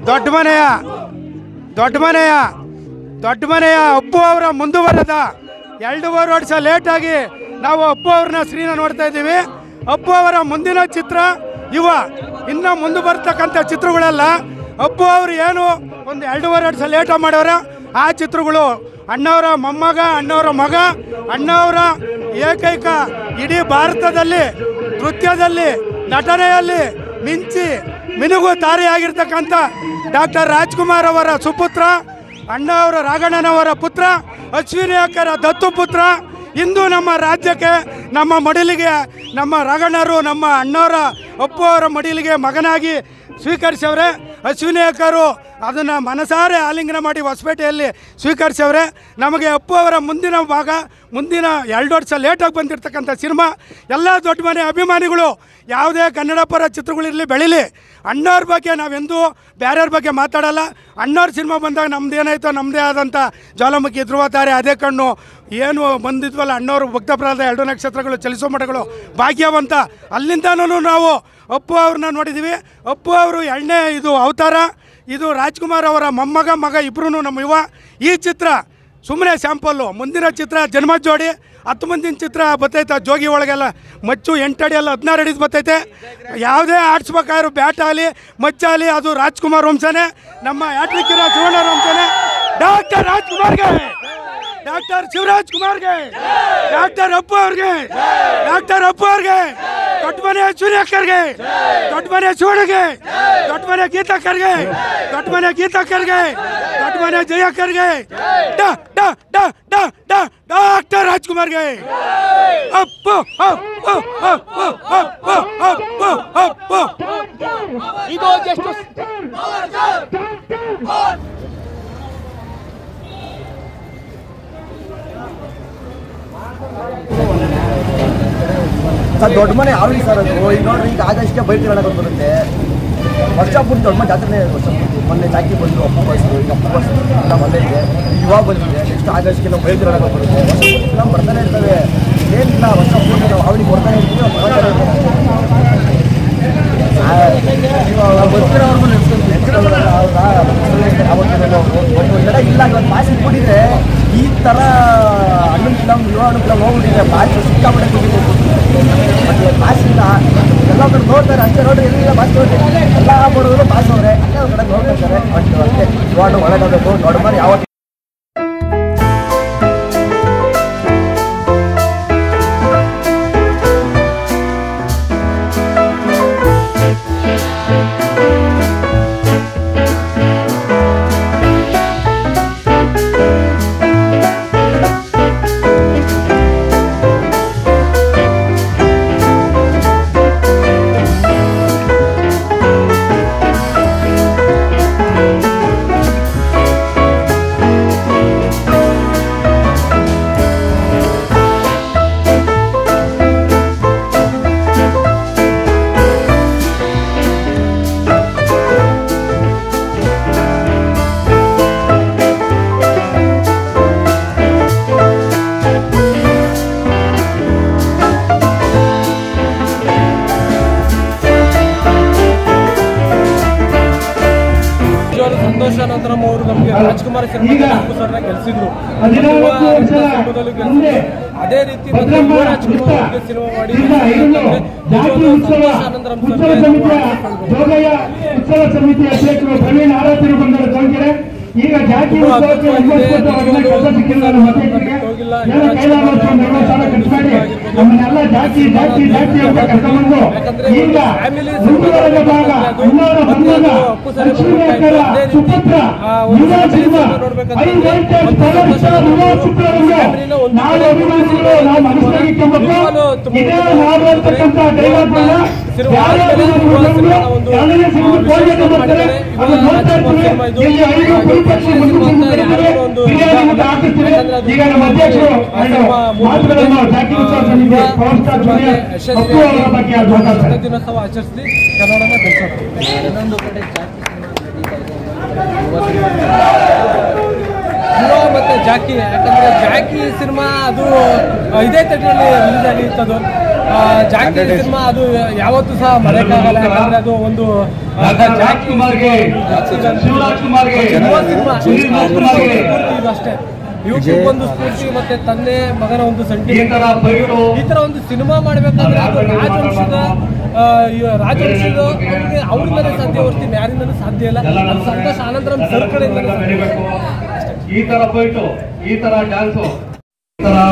ದೊಡ್ಡ ಮನೆಯ ದೊಡ್ಡ ಮನೆಯ ದೊಡ್ಡ ಮನೆಯ ಅಪ್ಪು ಅವರ ಮುಂದುವರೆದ ಎರಡೂವರೆ ವರ್ಷ ಲೇಟಾಗಿ ನಾವು ಅಪ್ಪು ಅವ್ರನ್ನ ಸ್ಕ್ರೀನ ನೋಡ್ತಾ ಇದ್ದೀವಿ ಅಪ್ಪು ಅವರ ಮುಂದಿನ ಚಿತ್ರ ಯುವ ಇನ್ನು ಮುಂದೆ ಬರ್ತಕ್ಕಂಥ ಚಿತ್ರಗಳೆಲ್ಲ ಅಪ್ಪು ಅವರು ಏನು ಒಂದು ಎರಡೂವರೆ ವರ್ಷ ಲೇಟ ಮಾಡ್ಯಾರ ಆ ಚಿತ್ರಗಳು ಅಣ್ಣವರ ಮೊಮ್ಮಗ ಅಣ್ಣವರ ಮಗ ಅಣ್ಣವರ ಏಕೈಕ ಇಡೀ ಭಾರತದಲ್ಲಿ ನೃತ್ಯದಲ್ಲಿ ನಟನೆಯಲ್ಲಿ ಮಿಂಚಿ ಮಿನುಗು ತಾರೆಯಾಗಿರ್ತಕ್ಕಂಥ ಡಾಕ್ಟರ್ ರಾಜ್ಕುಮಾರ್ ಅವರ ಸುಪುತ್ರ ಅಣ್ಣ ಅವರ ರಾಘಣ್ಣನವರ ಪುತ್ರ ಅಶ್ವಿನಿ ಅಕ್ಕರ ದತ್ತು ಪುತ್ರ ಇಂದು ನಮ್ಮ ರಾಜ್ಯಕ್ಕೆ ನಮ್ಮ ಮಡಿಲಿಗೆ ನಮ್ಮ ರಾಘಣ್ಣರು ನಮ್ಮ ಅಣ್ಣವರ ಅಪ್ಪು ಅವರ ಮಡಿಲಿಗೆ ಮಗನಾಗಿ ಸ್ವೀಕರಿಸವ್ರೆ ಅಶ್ವಿನಿ ಅಕ್ಕರು ಅದನ್ನು ಮನಸಾರೆ ಆಲಿಂಗನ ಮಾಡಿ ಹೊಸಪೇಟೆಯಲ್ಲಿ ಸ್ವೀಕರಿಸವ್ರೆ ನಮಗೆ ಅಪ್ಪು ಅವರ ಮುಂದಿನ ಭಾಗ ಮುಂದಿನ ಎರಡು ವರ್ಷ ಲೇಟಾಗಿ ಬಂದಿರತಕ್ಕಂಥ ಸಿನಿಮಾ ಎಲ್ಲ ದೊಡ್ಡ ಮನೆ ಅಭಿಮಾನಿಗಳು ಯಾವುದೇ ಕನ್ನಡ ಪರ ಚಿತ್ರಗಳಿರಲಿ ಬೆಳೀಲಿ ಅಣ್ಣವ್ರ ಬಗ್ಗೆ ನಾವೆಂದೂ ಬೇರೆಯವ್ರ ಬಗ್ಗೆ ಮಾತಾಡಲ್ಲ ಅಣ್ಣವ್ರ ಸಿನಿಮಾ ಬಂದಾಗ ನಮ್ದು ಏನಾಯ್ತೋ ನಮ್ಮದೇ ಆದಂಥ ಜ್ವಾಲಾಮುಖಿ ಧ್ರುವತಾರೆ ಅದೇ ಕಣ್ಣು ಏನು ಬಂದಿದ್ವಲ್ಲ ಅಣ್ಣವರು ಭಕ್ತಪ್ರಾದ ಎರಡು ನಕ್ಷತ್ರಗಳು ಚಲಿಸೋ ಮಠಗಳು ಭಾಗ್ಯವಂತ ಅಲ್ಲಿಂದನೂ ನಾವು ಅಪ್ಪು ಅವ್ರನ್ನ ನೋಡಿದ್ದೀವಿ ಅಪ್ಪು ಅವರು ಎಣ್ಣೆ ಇದು ಅವತಾರ ಇದು ರಾಜ್ಕುಮಾರ್ ಅವರ ಮೊಮ್ಮಗ ಮಗ ಇಬ್ಬರೂ ನಮ್ಮ ಯುವ ಈ ಚಿತ್ರ ಸುಮ್ಮನೆ ಸ್ಯಾಂಪಲ್ಲು ಮುಂದಿನ ಚಿತ್ರ ಜನ್ಮ ಜೋಡಿ ಹತ್ತು ಮುಂದಿನ ಚಿತ್ರ ಬರ್ತೈತೆ ಆ ಜೋಗಿ ಒಳಗೆಲ್ಲ ಮಚ್ಚು ಎಂಟಡಿ ಎಲ್ಲ ಹದಿನಾರು ಅಡಿದು ಬರ್ತೈತೆ ಯಾವುದೇ ಆಡಿಸ್ಬೇಕಾದ್ರು ಬ್ಯಾಟ್ ಆಗಲಿ ಮಚ್ಚಾಗಲಿ ಅದು ರಾಜ್ಕುಮಾರ್ ವಂಶನೇ ನಮ್ಮ ಯಾಟ್ರಿಕ್ಕಿರ ಸುವರ್ಣ ವಂಶನೇ ಡಾಕ್ಟರ್ ರಾಜ್ಕುಮಾರ್ಗೆ ಡಾಕ್ಟರ್ ಶಿವರಾಜ್ ಕುಮಾರ್ಗೆ ಡಾಕ್ಟರ್ ಅಪ್ಪು ಅವ್ರಿಗೆ ಡಾಕ್ಟರ್ ಅಪ್ಪು ಅವ್ರಿಗೆ ದೊಡ್ಡ ಮನೆ ಸೂರ್ಯಕ್ಕರ್ಗೆ ದೊಡ್ಡ ಮನೆ ಶಿವಣಿಗೆ ದೊಡ್ಡ ಮನೆ ಗೀತಕ್ಕರ್ಗೆ ದೊಡ್ಡ ಮನೆ ಗೀತಕ್ಕರ್ಗೆ ದೊಡ್ಡ ಮನೆ ಜಯಕ್ಕರ್ಗೆ ಡ ಡ ಡ ಡ ಡ ಡಾಕ್ಟರ್ ರಾಜ್ಕುಮಾರ್ಗೆ ಅಪ್ಪು ಅಪ್ಪು ಅಪ್ಪು ಅಪ್ಪು ಅಪ್ಪು ಅಪ್ಪು ಇದು ಜಸ್ಟ್ ಸರ್ ದೊಡ್ಡ ಮನೆ ಯಾವ್ದು ಸರ್ ಅದು ಈಗ ನೋಡ್ರಿ ಈಗ ಆಗಷ್ಟೇ ಬೈಕ್ ಹೇಳಕ್ಕೆ ಬರುತ್ತೆ ವರ್ಷ ಪೂರ್ತಿ ದೊಡ್ಡ ಮನೆ ಜಾತ್ರೆ ವರ್ಷ ಪೂರ್ತಿ ಮೊನ್ನೆ ಜಾಕಿ ಬಂದು ಅಪ್ಪು ಬಸ್ ಈಗ ಅಪ್ಪು ಬಸ್ ಎಲ್ಲ ಬಂದೈತೆ ಯುವ ಬಂದಿದೆ ನೆಕ್ಸ್ಟ್ ಆಗಸ್ಟ್ಗೆ ನಾವು ಬೈಕ್ ಹೇಳಕ್ಕೆ ಬರುತ್ತೆ ವರ್ಷ ಪೂರ್ತಿ ನಾವು ಬರ್ತಾನೆ ಇರ್ತವೆ ಏನಿಲ್ಲ ವರ್ಷ ಪೂರ್ತಿ ನಾವು ಅವಳಿಗೆ ಕೊಡ್ತಾನೆ ಇರ್ತೀವಿ ನಾವು ತಗೊಳ್ತಾನೆ ಇರ್ತೀವಿ. ಆ, ಇವಾಗ ಬರ್ತಿರೋರ್ಗು ನೆನ್ಸ್ಕೊಂಡ್ರೆ ಹೌದಾ? ಅವತ್ತು ಒಂದು ಕಡೆ ಇಲ್ಲ ಇವತ್ತು ಪಾಸ್ ಇಟ್ಬಿಟ್ಟಿದ್ರೆ ಈ ಥರ ಹಣ್ಣು ಫಿಲಮ್ ಯುವ ಹಣ್ಣು ಫಿಲಮ್ ಹೋಗ್ಬಿಟ್ಟಿದೆ ಪಾಸ್ ಸಿಕ್ಕಾಪಟ್ಟೆ ಕುಡಿಬೇಕು ಮತ್ತೆ ಪಾಸ್ ಇಲ್ಲ ಎಲ್ಲ ಕಡೆ ನೋಡ್ತಾರೆ ಅಷ್ಟೇ ನೋಡ್ರಿ ಎಲ್ಲಿಲ್ಲ ಪಾಸ್ ನೋಡಿ ಎಲ್ಲ ಬಡವರು ಪಾಸ್ ಅವ್ರೆ ಅಲ್ಲೇ ಒಂದು ಕಡೆ ನೋಡ್ಕೊತಾರೆ ಬಟ್ ಅಷ್ಟೇ ಯುವ ಹಣ್ಣು ಒಳಗಾಗಬೇಕು ದೊಡ್ಡ ಮನೆ ಯಾವತ್ತು ನಿಜವಾದ ಸಂತೋಷ ನಂತರ ಅವರು ನಮಗೆ ರಾಜ್ಕುಮಾರ್ ಸಿನಿಮಾದಲ್ಲಿ ಅಪ್ಪು ಸರ್ನ ಗೆಲ್ಸಿದ್ರು ಯುವ ಸಿನಿಮಾದಲ್ಲೂ ಗೆಲ್ಸಿದ್ರು ಅದೇ ರೀತಿ ಮತ್ತೆ ಯುವ ರಾಜ್ಕುಮಾರ್ ಅವ್ರಿಗೆ ಸಿನಿಮಾ ಮಾಡಿ ನಿಜವಾದ ಸಂತೋಷ ಅನಂತರ ಜೋಗಯ್ಯ ಉತ್ಸವ ಸಮಿತಿ ಅಧ್ಯಕ್ಷರು ಪ್ರವೀಣ್ ಆರಾಧ್ಯ ಬಂದರು ದಾವಣಗೆರೆ ಈಗ ಜಾತಿ ಉತ್ಸವಕ್ಕೆ ಒಂಬತ್ತು ಅದನ್ನ ಕೆಲಸ ಸಿಕ್ಕಿಲ್ಲ ನಮ್ಮ ಅಧ್ಯಕ್ಷರಿಗೆ ಏನೋ ಕೈಲಾಗೋಷ್ಟು ನಿರ್ವಹಣೆ ಸಾಲ ಖರ್ಚು ಮಾಡಿ ನಮ್ಮನ್ನೆಲ್ಲ ಜಾತಿ ಜಾತಿ ಜಾತಿ ಅಂತ ಕರ್ಕೊಂಡ್ಬಂದು ಈಗ ಮುಂದುವರೆದ ಭಾಗ ಇನ್ನೋರ ಬಂದಾಗ ಲಕ್ಷ್ಮೀ ಅಕ್ಕರ ಸುಪುತ್ರ ಯುವ ಸಿನಿಮಾ ಐದು ಗಂಟೆ ಪ್ರದರ್ಶ ಯುವ ಚಿತ್ರರಂಗ ನಾವು ಅಭಿಮಾನಿಗಳು ನಾವು ಮನಸ್ಸಿನಾಗಿ ಇಟ್ಕೊಬೇಕು ಇದೇ ಮಾಡುವಂತಕ್ಕಂಥ ಡೈಲಾಗ್ಗಳನ್ನ ಯಾರೇ ಅಭಿಮಾನಿಗಳು ಬಂದ್ರು ಯಾವುದೇ ಸಿನಿಮಾ ಕೋಲ್ಗೇಟ್ ಬರ್ತಾರೆ ಅದನ್ನ ನೋಡ್ತಾ ಇರ್ತೀವಿ ಇಲ್ಲಿ ಐದು ಕುರಿಪಕ್ಷಿ ಮುಂದೆ ಮುಂದೆ ಕರೀತಾರೆ ಬಿರಿಯಾನಿ ಊಟ ಹಾಕಿರ್ತೀವಿ ಈಗ ನಮ್ಮ ಅಧ್ಯಕ್ಷರು ಎರಡು ಮಾತುಗಳನ್ನು ಜಾತಿ ಉತ್ಸವ ಸಮಿತಿ ಪವರ್ ಸ್ಟಾರ್ ಜೂನಿಯರ್ ಅಪ್ಪು ಅವರ ಬಗ್ಗೆ ಅದು ಮಾತಾಡ್ತಾರೆ ದಿನೋತ್ಸವ ಆಚರಿಸಿ ಕನ್ನಡನ ಬೆಳೆಸೋಣ ಇನ್ನೊಂದು ಕಡೆ ಯುವ ಮತ್ತೆ ಜಾಕಿ ಯಾಕಂದ್ರೆ ಜಾಕಿ ಸಿನಿಮಾ ಅದು ಇದೇ ಥಿಯೇಟ್ರಲ್ಲಿ ರಿಲೀಸ್ ಆಗಿರ್ತದು ಜಾಕಿ ಸಿನಿಮಾ ಅದು ಯಾವತ್ತೂ ಸಹ ಮರೆಯಕ್ಕಾಗಲ್ಲ ಯಾಕಂದ್ರೆ ಅದು ಒಂದು ಆ, ಜಾಕಿ ಕುಮಾರ್ಗೆ ಶಿವರಾಜ್ ಕುಮಾರ್ಗೆ ಸಿನಿಮಾ ಸಿನಿಮಾ ಸುನೀಲ್ ರಾಜ್ಕುಮಾರ್ಗೆ ಸ್ಫೂರ್ತಿ ಇದು ಅಷ್ಟೇ ಯೂಟ್ಯೂಬ್ ಒಂದು ಸ್ಫೂರ್ತಿ ಮತ್ತೆ ತಂದೆ ಮಗನ ಒಂದು ಈ ಸೆಂಟಿಮೆಂಟ್ ತರ ಬೈರು ಈ ತರ ಒಂದು ಸಿನಿಮಾ ಮಾಡ್ಬೇಕಾದ್ರೆ ಅದು ರಾಜವಂಶದ ಆ, ಈ ರಾಜವಂಶದ ಅವ್ರಿಗೆ ಅವ್ರ ಮೇಲೆ ಸಾಧ್ಯ ಹೊರ್ತೀನಿ ಯಾರಿಂದಲೂ ಸಾಧ್ಯ ಇಲ್ಲ ಅದು ಸಂತೋಷ ಆನಂತರ ಸರ್ ಕಡೆಯಿಂದಲೇ ಸಾಧ್ಯ. ನಡಿಬೇಕು ಈ ತರ ಬೈಟು ಈ ತರ ಡ್ಯಾನ್ಸು ಈ ತರ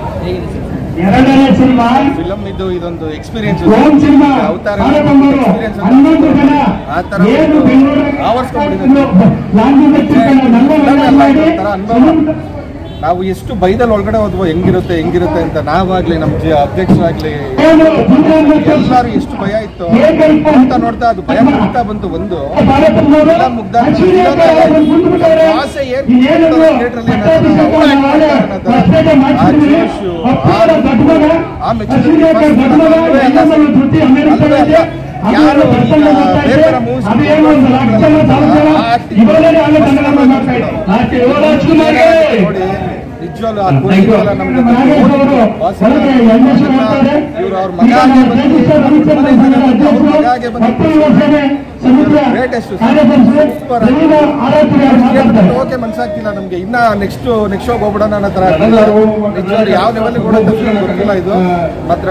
ಎರಡನೇ ಸಿನಿಮಾ ಫಿಲಮ್ ಇದು ಇದೊಂದು ಎಕ್ಸ್ಪೀರಿಯನ್ಸ್ ಓಂ ಸಿನಿಮಾ ಅವತಾರ ಕಾರ್ಯಕ್ರಮಗಳು ಎಕ್ಸ್ಪೀರಿಯನ್ಸ್ ಹನ್ನೊಂದು ಜನ ಆ ತರ ಏನು ಒಂದು ಬೆಂಗಳೂರಲ್ಲಿ ಆವರಿಸ್ಕೊಂಡ್ಬಿಟ್ಟಿದೆ. ಲಾಂಗಿ ವ್ಯಕ್ತಿಗಳನ್ನ ನಮ್ಮನ್ನ ಮಾಡಿ ಒಂಥರ ಅನುಭವ. ನಾವು ಎಷ್ಟು ಬೈದಲ್ಲಿ ಒಳಗಡೆ ಹೋದ್ವೋ ಹೆಂಗಿರುತ್ತೆ ಹೆಂಗಿರುತ್ತೆ ಅಂತ ನಾವಾಗ್ಲಿ ನಮ್ಮ ಜಿ ಅಧ್ಯಕ್ಷರಾಗ್ಲಿ ಏನು ಜಿಲ್ಲೆಯನ್ನು ಎಲ್ಲರೂ ಎಷ್ಟು ಭಯ ಇತ್ತು ಏಕೈಕ ಅಂತ ನೋಡ್ತಾ ಅದು ಭಯ ಆಗ್ತಾ ಬಂತು ಒಂದು ಭಾರತದವರು ಎಲ್ಲ ಮುಗ್ದ ಅಚ್ಚುಕಟ್ಟಾಗಿ ಅದನ್ನು ಮುಂದ್ಬಿಟ್ಟವ್ರೆ. ಆಸೆ ಏನ್ ಇನ್ನೇನಿದ್ರು ಥಿಯೇಟ್ರಲ್ಲಿ ಪಟ್ಟಾಭಿ ಸಂಘ ನಾಳೆ ಹೊಸಪೇಟೆ ಮಾಡ್ತಿದ್ದೀವಿ. ಅಪ್ಪವರ ದೊಡ್ಡ ಮಗ, ಆ ಮೆಚ್ಚುಗೆ ಅಶ್ವಿನಿ ದೊಡ್ಡ ಮಗ, ಅಲ್ವೇ ಅಲ್ಲ. ಎಲ್ಲಮ್ಮನ ಧೃತಿ ಅಮೆರಿಕದಲ್ಲಿ ಇದೆ. ಯಾರು ಆಮೇಲೆ ದರ್ಶನ ಈಗ ಮಾಡ್ತಾ ಇದೆ. ಬೇರೆ ಬೇರೆ movies ಅದೇನೋ ಒಂದು ನಾಲ್ಕು ಜನ, ನಾಲ್ಕು ಜನ, ಆ acting ಇವರೇ ಅಲ್ಲಿ ಕನ್ನಡ ಮಾಡ್ತಾ ಇದೆ. ಲಾಸ್ಟ್ ಯುವರಾಜ್ ಕುಮಾರ್ಗೆ. ನೋಡಿ ನಿಜವಾಗ್ಲೂ ಆ Thank you. ಗುರುಗಳೆಲ್ಲ ನಮ್ಗೆ ನಾಗೇಶ್ ಅವರು ಹೊರಗೆ ಎನ್ಎಸ್ ಮಾಡ್ತಾರೆ. ಇವ್ರು ಅವ್ರ ಮಗ ಈಗ ಆಗಿ ನಮ್ಮ ಬಂದು ಜಗದೀಶ್ ರವಿಚಂದ್ರನ್ ಸಂಘದ ಅವ್ರ ಮಗ ಅಧ್ಯಕ್ಷರು ಆಗಿ ಬಂದು ಮತ್ತು ಯುವ ಸೇನೆ ಸಮಿತಿಯ Greatest. ಕಾರ್ಯದರ್ಶಿ Super. ರವೀಂದ್ರ ಆರಾಧ್ಯ ಅವರು ಮಾತಾಡ್ತಾರೆ ಓಕೆ ಮನ್ಸಾಗ್ತಿಲ್ಲ ನಮ್ಗೆ ಇನ್ನ ನೆಕ್ಸ್ಟ್ ನೆಕ್ಸ್ಟ್ ಶೋಗೆ ಹೋಗ್ಬಿಡೋಣ ಅನ್ನೋ ತರ ಎಲ್ಲರೂ ನಿಜವಾಗ್ಲೂ ಯಾವ ಲೆವೆಲ್ ಕೂಡ ಗೊತ್ತಿಲ್ಲ ಇದು ಮಾತ್ರ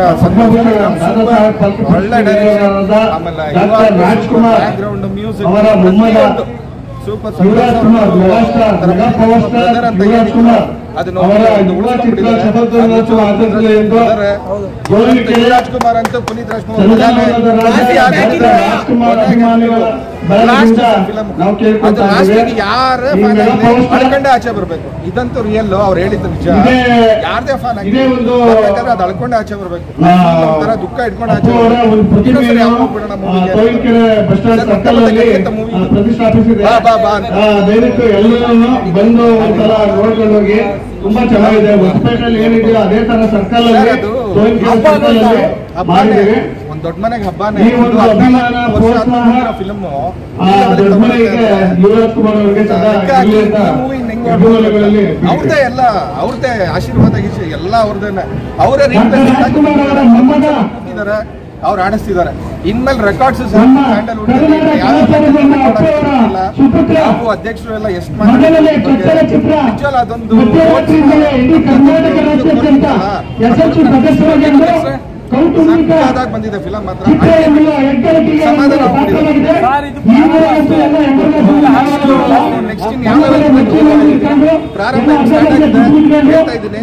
ಒಳ್ಳೆ ಡೈರೆಕ್ಷನ್ ಆಮೇಲೆ ಡಾಕ್ಟರ್ ರಾಜ್ಕುಮಾರ್ ಬ್ಯಾಕ್ಗ್ರೌಂಡ್ ಮ್ಯೂಸಿಕ್ ಅವರ ಮೊಮ್ಮಗ super Yuvaraj Kumar mega star mega power star Yuvaraj Kumar ಅದನ್ನ ಅವರ ಯುವ ಚಿತ್ರ ಶತದಿನೋತ್ಸವ ಆಚರಿಸಲಿ ಎಂದು ಗೋವಿಂದ ರಾಜ್ಕುಮಾರ್ ಅಂತ ಪುನೀತ್ ರಾಜ್ಕುಮಾರ್ ಸಂವಿಧಾನದ ರಾಜ್ಯ ಡಾಕ್ಟರ್ ರಾಜ್ಕುಮಾರ್ ಅಭಿಮಾನಿಗಳ ಬಳಗದಿಂದ ನಾವು ಕೇಳ್ಕೊಳ್ತಾ ಇದ್ದೇವೆ ಯಾರ ಈ ಫ್ಯಾನ್ ಮೆಗಾ ಪವರ್ ಸ್ಟಾರ್ ಅಳ್ಕೊಂಡೆ ಆಚೆ ಬರ್ಬೇಕು ಇದಂತೂ ರಿಯಲ್ ಅವ್ರು ಹೇಳಿದ್ದು ನಿಜ ಇದೇ- ಯಾರ್ದೇ ಫ್ಯಾನ್ ಇದೇ ಒಂದು ಬೇಕಾದ್ರೆ ಅದು ಅಳ್ಕೊಂಡೆ ಆಚೆ ಬರ್ಬೇಕು ಆ, ಒಂಥರ ದುಃಖ ಇಟ್ಕೊಂಡು ಆಚೆ ಅಪ್ಪು ಅವರ ಒಂದು ಬರ್ಬೇಕು. ಇನ್ನೊಂದ್ಸರಿ ಪ್ರತಿಮೆಯನ್ನು ಯಾವಾಗ ಹೋಗ್ಬಿಡೋಣ ಆ, movie ಗೆ? Thoyikere bus stand sir, circle ಅಲ್ಲಿ ಅಂತ movie ಆ, ಪ್ರತಿಷ್ಠಾಪಿಸಿದೆ ಬಾ, ಬಾ, ಬಾ ಅಂತ. ಆ, ದಯವಿಟ್ಟು ಎಲ್ಲರೂ ಬಂದು ಒಂದ್ಸಲ ನೋಡ್ಕೊಂಡು ಹೋಗಿ ತುಂಬಾ ಚೆನ್ನಾಗಿದೆ ಹೊಸಪೇಟೆಯಲ್ಲಿ ಏನಿದೆಯೋ ಅದೇ ತರ ಸರ್ಕಲ್ ಸರ್, ಅಲ್ಲಿ ಅದು ತೋಯಿಕೆರೆ ಹಬ್ಬ ಸರ್ಕಲ್ ಅಲ್ಲಿ ಹಬ್ಬನೇ. ಮಾಡಿದ್ದೀವಿ ಒಂದ್ ದೊಡ್ಡ ಮನೆಗೆ ಹಬ್ಬನೇ ಈ ಒಂದು ಅಭಿಮಾನ ಪ್ರೋತ್ಸಾಹ ಫಿಲ್ಮ್ ಆ ದೊಡ್ಡ ಮನೆಗೆ ಯುವರಾಜ್ ಕುಮಾರ್ ಅವರಿಗೆ ಸದಾ ಇರಲಿ ಅಂತ ಅಭಿಮಾನಿಗಳಲ್ಲಿ ಅವ್ರದ್ದೇ ಎಲ್ಲ ಅವ್ರದ್ದೇ ಆಶೀರ್ವಾದ ಗೀಶಿ ಎಲ್ಲ ಅವ್ರದ್ದೇನೆ ಅವರೇ ಡಾಕ್ಟರ್ ರಾಜ್ಕುಮಾರ್ ಅವರ ಮೊಮ್ಮಗ ಇದ್ದಾರೆ ಅವ್ರು ಆಡಿಸ್ತಿದ್ದಾರೆ ಇನ್ಮೇಲೆ ರೆಕಾರ್ಡ್ಸ್ ನಮ್ಮ ಕರ್ನಾಟಕ ರಾಜ್ಯೋತ್ಸವದ ಅಪ್ಪವರ ಸುಪುತ್ರ ನಾವು ಅಧ್ಯಕ್ಷರು ಎಲ್ಲ ಎಷ್ಟು ಮೊದಲನೇ ಚೊಚ್ಚಲ ಚಿತ್ರ ನಿಜವಲ್ಲ ಅದೊಂದು ಮಧ್ಯರಾತ್ರಿಯಿಂದಲೇ ಇಡೀ ಕರ್ನಾಟಕ ರಾಜ್ಯಾದ್ಯಂತ ಯಶಸ್ವಿ ಪ್ರದರ್ಶನಗೊಂಡು ಕೌಟುಂಬಿಕ ಸಕ್ಕತ್ತಾಗಿ ಬಂದಿದೆ ಫಿಲಂ ಮಾತ್ರ ಚಿತ್ರ ಎಂಬುವ ಹೆಗ್ಗಳಿಕೆಗೆ ಸಮಾಧಾನ ಪಾತ್ರವಾಗಿದೆ ಸರ್, ಇದು ಈ ಮೂಲಕಂತೂ ಎಲ್ಲ ಹೆಮ್ಮೆ ನೆಕ್ಸ್ಟ್ ಇನ್ ಯಾವ ಪ್ರಾರಂಭ ಸ್ಟಾರ್ಟ್ ಆಗಿದೆ ಹೇಳ್ತಾ ಇದ್ದೀನಿ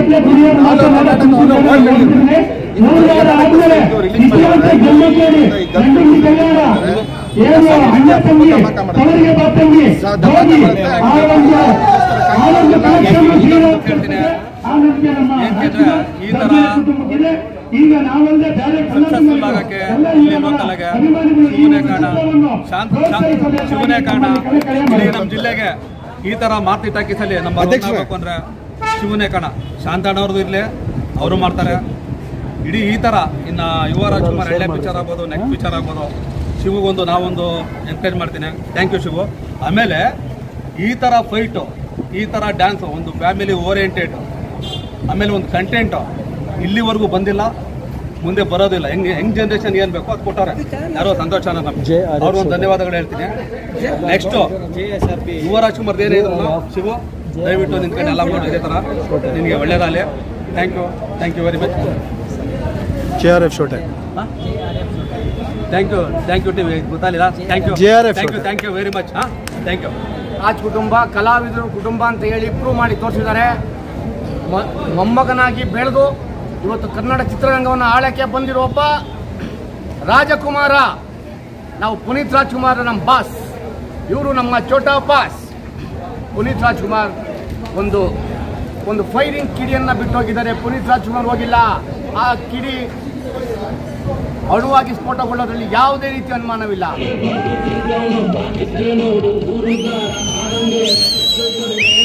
ಈ ತರ ಈಗ ನಾವಲ್ಲದೆ ಬೇರೆ ಸಕ್ಸಸ್ಫುಲ್ ಆಗಕ್ಕೆ ಇಲ್ಲಿ ಲೋಕಲ್ಗೆ ಶಿವನೇ ಕಾರಣ ಶಾಂತ ಶಾಂತ ಶಿವನೇ ಕಾರಣ ಇಲ್ಲಿ ನಮ್ಮ ಜಿಲ್ಲೆಗೆ ಈ ತರ ಮಾರ್ತಿ ಟಾಕೀಸಲ್ಲಿ ನಮ್ಮ ಅಧ್ಯಕ್ಷರೇ. ಆಗಬೇಕು ಅಂದ್ರೆ ಶಿವನೇ ಕಾರಣ ಶಾಂತಣ್ಣವ್ರದ್ದು ಇರ್ಲಿ ಅವರು ಮಾಡ್ತಾರೆ ಇಡೀ ಈ ತರ ಇನ್ನ ಯುವ ರಾಜ್ಕುಮಾರ್ ಎಳ್ಳೆ ಪಿಕ್ಚರ್ ಆಗ್ಬೋದು ನೆಕ್ಸ್ಟ್ ಪಿಕ್ಚರ್ ಆಗ್ಬೋದು ಶಿವಗೊಂದು ನಾವೊಂದು ಎನ್ಕರೇಜ್ ಮಾಡ್ತೀನಿ ಥ್ಯಾಂಕ್ ಯು ಶಿವು ಆಮೇಲೆ ಈ ಥರ ಫೈಟು ಈ ಥರ ಡ್ಯಾನ್ಸು ಒಂದು ಫ್ಯಾಮಿಲಿ ಓರಿಯೆಂಟೆಡ್ ಆಮೇಲೆ ಒಂದು ಕಂಟೆಂಟು ಇಲ್ಲಿವರೆಗೂ ಬಂದಿಲ್ಲ ಮುಂದೆ ಬರೋದಿಲ್ಲ ಹೆಂಗ್ ಹೆಂಗ್ ಜನರೇಷನ್ ಏನ್ ಬೇಕೋ ಅದು ಕೊಟ್ಟಾರೆ ಯಾರೋ ಸಂತೋಷ ನಮ್ಗೆ ಅವ್ರಿಗೊಂದು ಧನ್ಯವಾದಗಳು ಹೇಳ್ತೀನಿ ನೆಕ್ಸ್ಟ್ ಯುವ ರಾಜ್ಕುಮಾರ್ ಏನೇ ಇದ್ರು ಶಿವು ದಯವಿಟ್ಟು ನಿಂತ್ಕೊಂಡು ಎಲ್ಲ ಮಾಡಿ ಇದೇ ಥರ ನಿನಗೆ ಒಳ್ಳೇದಾಗಲಿ thank you thank you very much K R F ಶೋಟೆ thank you thank you TV ಗೊತ್ತಾಗಿಲ್ಲ thank you JRF thank you thank you very much ಹಾಂ ಥ್ಯಾಂಕ್ ಯು ರಾಜ್ ಕುಟುಂಬ ಕಲಾವಿದರು ಕುಟುಂಬ ಅಂತ ಹೇಳಿ ಪ್ರೂವ್ ಮಾಡಿ ತೋರಿಸಿದ್ದಾರೆ ಮ- ಮೊಮ್ಮಗನಾಗಿ ಬೆಳೆದು ಇವತ್ತು ಕನ್ನಡ ಚಿತ್ರರಂಗವನ್ನು ಆಳಕ್ಕೆ ಬಂದಿರೋ ಒಬ್ಬ ರಾಜಕುಮಾರ ನಾವು ಪುನೀತ್ ರಾಜ್ಕುಮಾರ್ ನಮ್ಮ ಬಾಸ್ ಇವರು ನಮ್ಮ ಚೋಟಾ ಬಾಸ್ ಪುನೀತ್ ರಾಜ್ಕುಮಾರ್ ಒಂದು ಒಂದು ಫೈರಿಂಗ್ ಕಿಡಿಯನ್ನು ಬಿಟ್ಟು ಹೋಗಿದ್ದಾರೆ ಪುನೀತ್ ರಾಜ್ಕುಮಾರ್ ಹೋಗಿಲ್ಲ ಆ ಕಿಡಿ ಅಳುವಾಗಿ ಸ್ಫೋಟಗೊಳ್ಳೋದ್ರಲ್ಲಿ ಯಾವುದೇ ರೀತಿಯ ಅನುಮಾನವಿಲ್ಲ